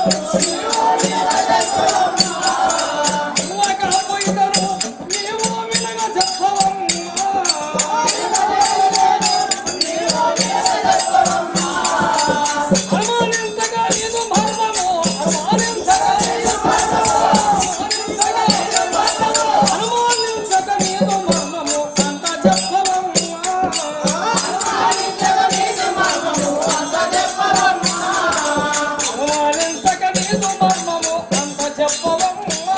పోయిద్దరు నీవు వినగ చెప్పవమ్మా అనుమానించగా ఇది మర్మము అనుమానించగా ఇది మర్మము అనుమానించగా ఇది మర్మము అంత చెప్పవమ్మా అనుమానించగా ఇది మర్మము అంత చెప్పవమ్మా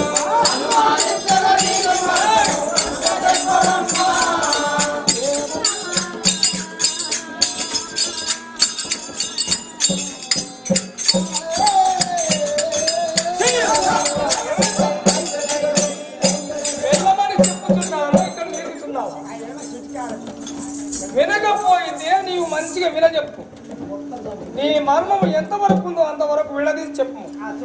వెళ్ళమని చెప్పుతున్నాను ఇక్కడ నిలుస్తున్నావు వినకపోయిందే నీవు మంచిగా వినజెప్పు నీ మర్మము ఎంతవరకు ఉందో అంతవరకు విడదీసి చెప్పు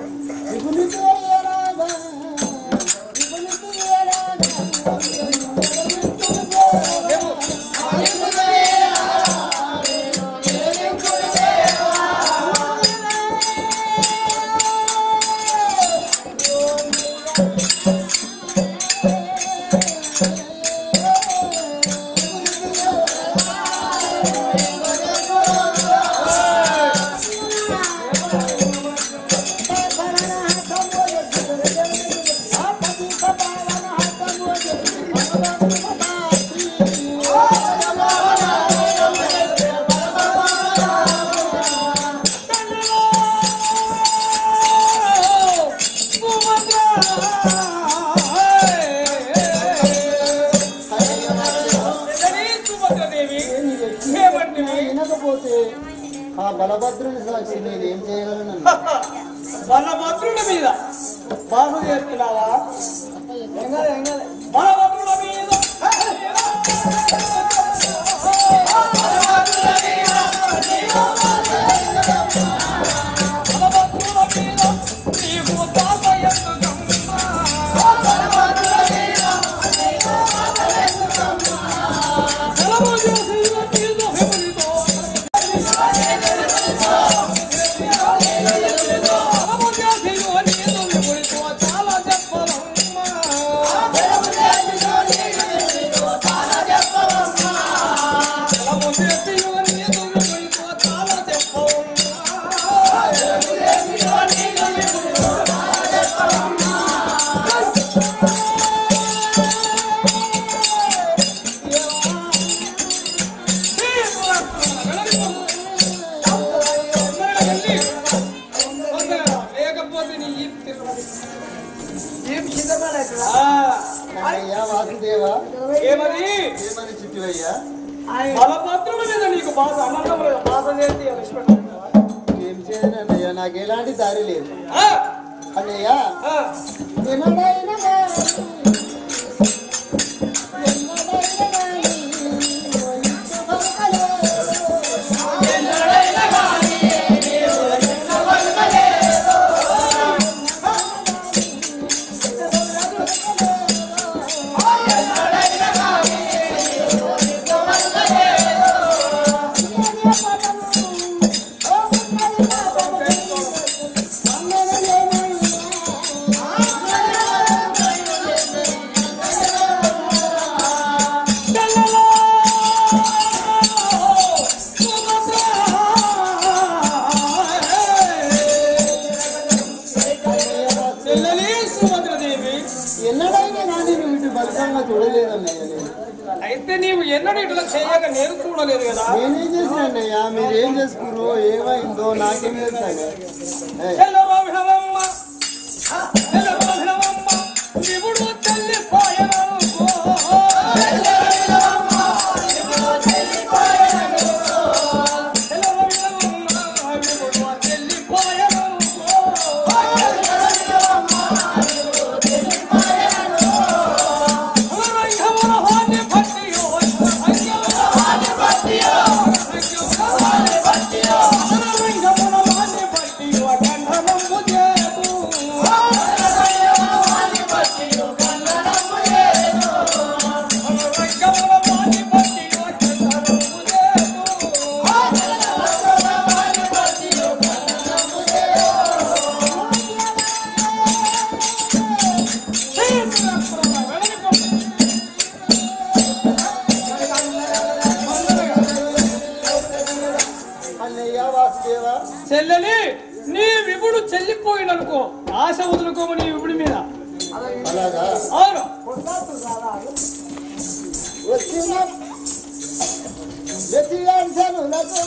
సుభద్రదేవి ఏమంటివి వినకపోతే ఆ బలభద్రుని సాక్షి నేను ఏం చేయగలను బలభద్రుల మీద బాగు చేస్తున్నావా బలభద్రుల మీద బలభద్రుల మీద నీవు తాత ఎందుకమ్మా? సెలవు చేసి నీతో విపరీతో చాలా చెప్పవమ్మా లేకపోతే నీ ఈ తిరుపతి ఆ, అయ్యా వాసుదేవా ఏమది ఏమని చిట్టివయ్యా బలభద్రుల మీద నీకు బాధ అనంతం లేదు బాధ చేసి విడిచిపెట్టు. ఏం చేయనన్నయ్యా నాకు ఎలాంటి దారి లేదు ఆ, అన్నయ్య ఆ, ఎన్నడైన గాని, ఎన్నడైన గాని, వయసు బలగలేదు. చెల్లెలి సుభద్రదేవి ఎన్నడైనా కానీ నువ్వు ఇటు బలితంగా చూడలేదన్నయ్య నేను అయితే నీవు ఎన్నడూ ఇట్లా చేయక నేను చూడలేదు కదా నేనేం చేసిన అన్నయ్య మీరు ఏం చేసుకురు ఏమైందో నాకేం తెలుసా చెల్లెవా వినవమ్మ, చెల్లెవా వినవమ్మ, శివుడు చెల్లిపోయెననుకో. చెల్లెవా వినవమ్మ, శివుడు చెల్లిపోయెననుకో. రంగమున హాని పట్టియో, రంగమున హాని పట్టియో, రంగమున హాని పట్టియో, రంగమున హాని పట్టియో, గంధనము చేతు. చెల్లెలి నీ విపుడు చెల్లిపోయిననుకో ఆశ వదులుకోము నీ విపుడి మీద అలాగా అవును వచ్చిన వ్యతిరేకనులకు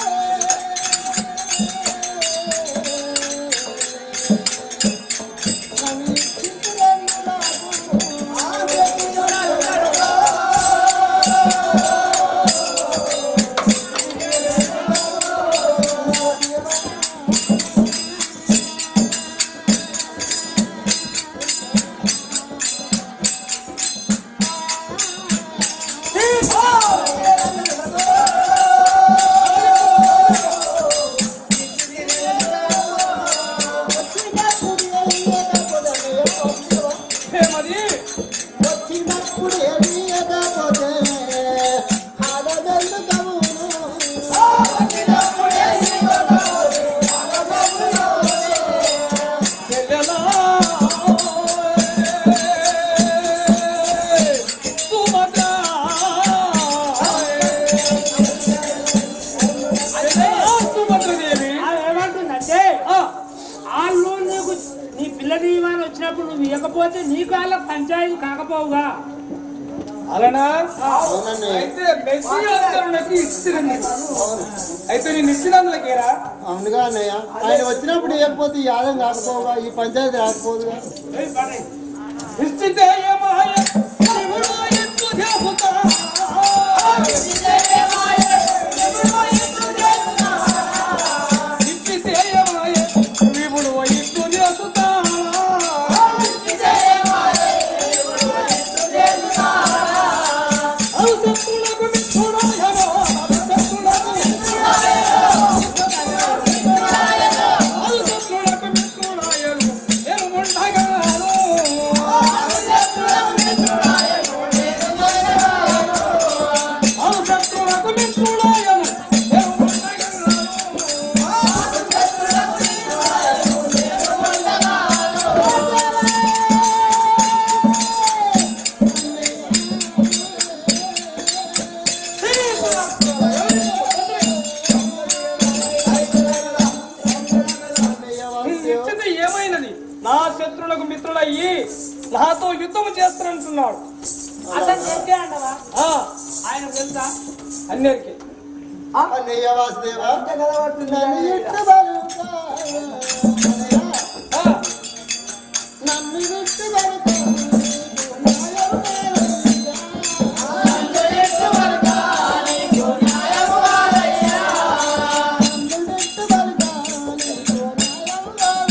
ఏమది వచ్చినప్పుడు ఎరియకపోతే ఆడదల్లు కవును చెల్లెలా సుభద్ర చెల్లెలా సుభద్రదేవి ఏమంటుందంటే ఆ, వాళ్ళు నీకు నీ పిల్ల దీవాన్ని వచ్చినప్పుడు నువ్వు ఇవ్వకపోతే నీకు వాళ్ళ పంచాయతీ కాకపోవుగా అలానా అవునండి అయితే మెస్సీ అందరులకు ఇస్తుంది అయితే నేను ఇచ్చినందులకేరా అవునుగా అన్నయ్య ఆయన వచ్చినప్పుడు ఇవ్వకపోతే ఈ ఆదం కాకపోగా ఈ పంచాయతీ రాకపోదుగా ఇచ్చితే ఏమాయ శివుడు ఎత్తు దేవత ఇచ్చితే ఏమాయ శివుడు ఎత్తు దేవత అవసతులకు మిత్రుడాయనో అవసతులకు అవసతులకు మిత్రుడాయను నేను ఉండగలను అవసతులకు మిత్రుడాయను నేను ఉండగలను నిశ్చిత ఏమైనది నా శత్రులకు మిత్రులయ్యి నాతో యుద్ధం చేస్తానంటున్నాడు అతను చేస్తే అంటవా ఆ, ఆయన తెలుసా అన్నిటికీ అన్నయ్య వాసుదేవ నన్ను ఇట్టు బలుకా. అన్నయ్య, ఆ, నన్ను ఇట్టు బలుకా. నన్ను ఇట్టు బలుకా. నీకు న్యాయము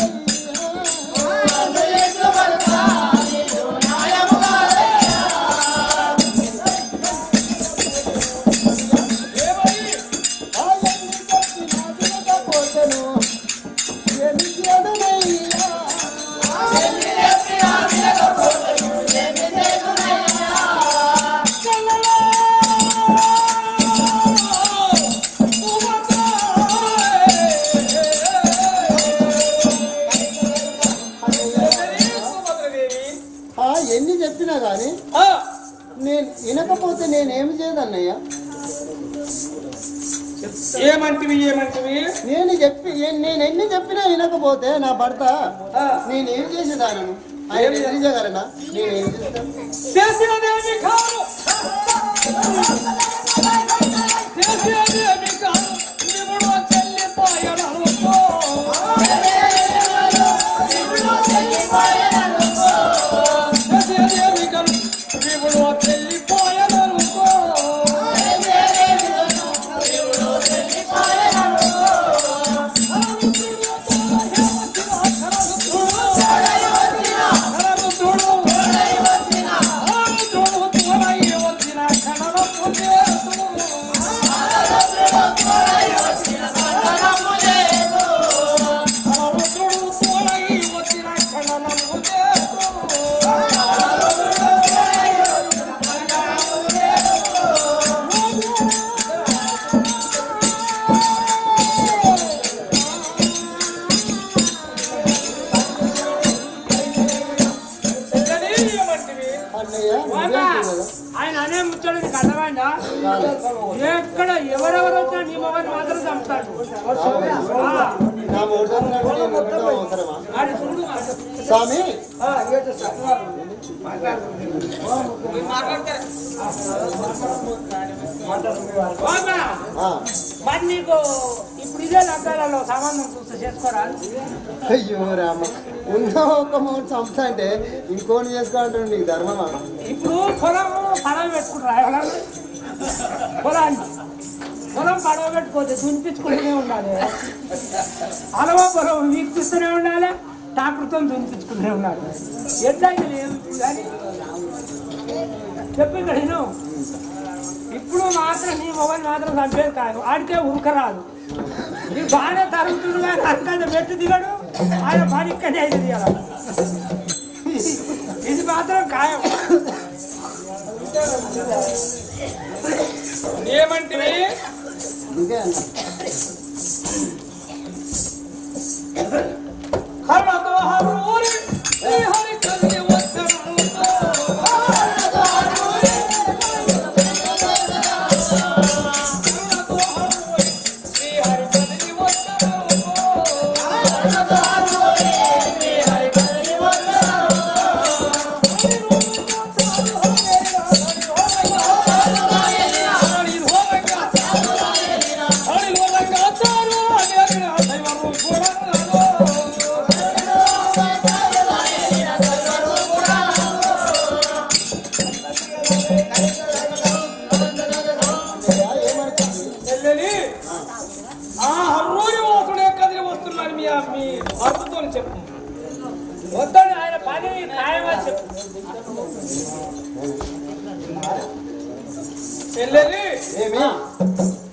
ఏమని? ఆయన్ని చెప్పిన వినకపోతెను. ఏమి చేయడమయ్యా? ఆ, ఎన్ని చెప్పినా కానీ ఆ, నేను వినకపోతే నేనేమి చేయదన్నయ్య ఏమంటివి ఏమంటివి నేను చెప్పి ఏ- నేను ఎన్ని చెప్పినా వినకపోతే నా భర్త ఆ, నేనేం చేసేదానను ఆయన ఎదిరించగలనా నేనేం చేస్తాను చేసినదేమి కాదు చేసినదేమి కాదు నిముడు చెల్లిపోయననుకో చేసినదేమి కాదు నిముడు చెల్లిపోయననుకో వచ్చిన కణం నానే ముచ్చాడు నీకు అర్థమైందా ఎక్కడ ఎవరెవరు వచ్చినా నీ మొగని మాత్రం చంపుతాడు ఆ, నా మూడు అవసరమా ఆడి చూడు స్వామి బాబా ఆ, మరి నీకు ఇప్పుడు ఇదే లగ్గాలలో సంబంధం చూస్తే చేసుకోరా అయ్యో రామ ఉన్న ఒక మూడు చంపుతా అంటే ఇంకోటి చేసుకోవాలంటే నీకు ధర్మమా ఇప్పుడు పొలం పడవ పెట్టుకుంటారా ఎవరన్నా పొలాన్ని పొలం పడవ పెట్టుకోతే దునిపించుకుంటూనే ఉండాలి అలవా పొలం వీక్షిస్తూనే ఉండాలి ట్రాక్టర్తో దునిపించుకుంటూనే ఉండాలి ఎట్లా ఇది లేదు ఇప్పుడు కానీ చెప్పు ఇక్కడ విను. ఇప్పుడు మాత్రం నీ మొబైల్ మాత్రం చంపేది కాదు ఆడితే ఉరకరాదు నీ బాగానే తరుగుతుంది కానీ అంత మెట్టు దిగడు ఆయన పని ఇక్కడే అయితే దిగాల ఇది మాత్రం ఖాయం ఏమంటివి ఇంకే అన్న. కరుణతో హరుని శ్రీ హరి కదిలి వచ్చెను. కరుణతో హరుని శ్రీ హరి కదిలి వచ్చెను. హరి హోరంగా హరి హోరంగా చారు అనేక దైవము కూడాను. అయ్యా, ఏమనుకుంది? చెల్లెలి ఆ హర్రూరి వాసుడే కదిలి వస్తున్నాడు మీ మీ భర్తతో చెప్పు వద్దని ఆయన పని ఖాయమని చెప్పు చెల్లెలి ఏమి